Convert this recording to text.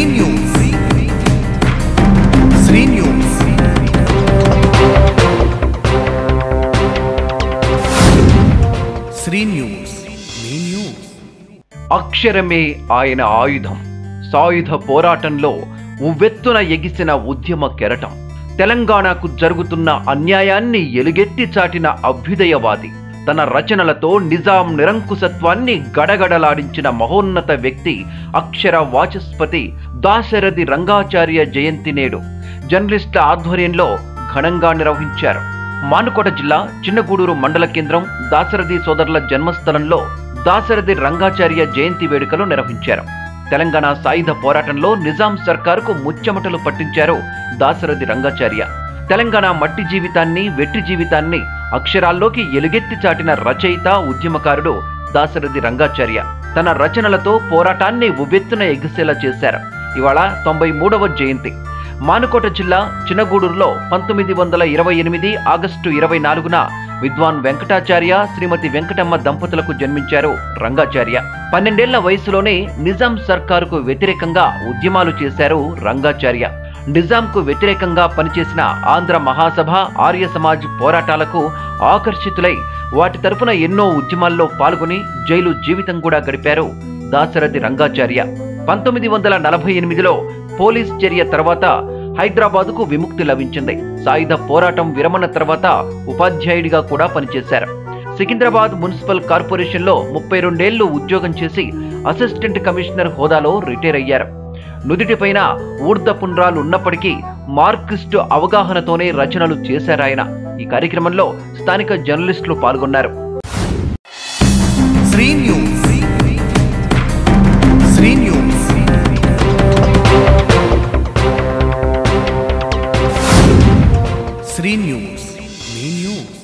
news Sri news Sri news మీ news అక్షరమే ఆయన ఆయుధం సాయుధ పోరాటంలో ఉవ్వెత్తున ఎగిసిన ఉద్యమ కెరటం తెలంగాణకు జరుగుతున్న అన్యాయాన్ని ఎలుగెత్తి చాటిన అభ్యుదయవాది తన రచనలతో నిజాం నిరంకుశత్వాన్ని గడగడలాడించిన మహోన్నత వ్యక్తి అక్షర వాచస్పతి దాశరథి రంగాచార్య జయంతి నేడు జర్నలిస్టుల ఆధ్వర్యంలో ఘనంగా నిర్వహించారు మానుకోట జిల్లా చిన్నగూడూరు మండల కేంద్రం దాశరథి సోదరుల జన్మస్థలంలో దాశరథి రంగాచార్య జయంతి వేడుకలు నిర్వహించారు తెలంగాణ సాయుధ పోరాటంలో నిజాం సర్కారుకు ముచ్చెమటలు పట్టించారు దాశరథి రంగాచార్య తెలంగాణ మట్టి జీవితాన్ని వెట్టి జీవితాన్ని అక్షరాల్లోకి ఎలుగెత్తి చాటిన రచయిత ఉద్యమకారుడు దాశరథి రంగాచార్య తన రచనలతో పోరాటాన్ని ఉవ్వెత్తున ఎగిసేలా చేశారు ఇవాళ తొంభై మూడవ జయంతి మానుకోట జిల్లా చిన్నగూడూరులో పంతొమ్మిది వందల ఇరవై ఎనిమిది ఆగస్టు ఇరవై నాలుగున విద్వాన్ వెంకటాచార్య శ్రీమతి వెంకటమ్మ దంపతులకు జన్మించారు రంగాచార్య పన్నెండేళ్ల వయసులోనే నిజాం సర్కారుకు వ్యతిరేకంగా ఉద్యమాలు చేశారు రంగాచార్య నిజాంకు వ్యతిరేకంగా పనిచేసిన ఆంధ్ర మహాసభ ఆర్య సమాజ్ పోరాటాలకు ఆకర్షితులై వాటి తరపున ఎన్నో ఉద్యమాల్లో పాల్గొని జైలు జీవితం కూడా గడిపారు దాశరథి రంగాచార్య పంతొమ్మిది వందల నలభై ఎనిమిదిలో పోలీస్ చర్య తర్వాత హైదరాబాదుకు విముక్తి లభించింది సాయుధ పోరాటం విరమణ తర్వాత ఉపాధ్యాయుడిగా కూడా పనిచేశారు సికింద్రాబాద్ మున్సిపల్ కార్పొరేషన్లో ముప్పై రెండేళ్లు ఉద్యోగం చేసి అసిస్టెంట్ కమిషనర్ హోదాలో రిటైర్ అయ్యారు నుదిటిపైన ఊర్ధ పుండ్రాలు ఉన్నప్పటికీ మార్క్సిస్టు అవగాహనతోనే రచనలు చేశారాయన ఈ కార్యక్రమంలో స్థానిక జర్నలిస్టులు పాల్గొన్నారు Sri news Sri news Sri news మీ న్యూస్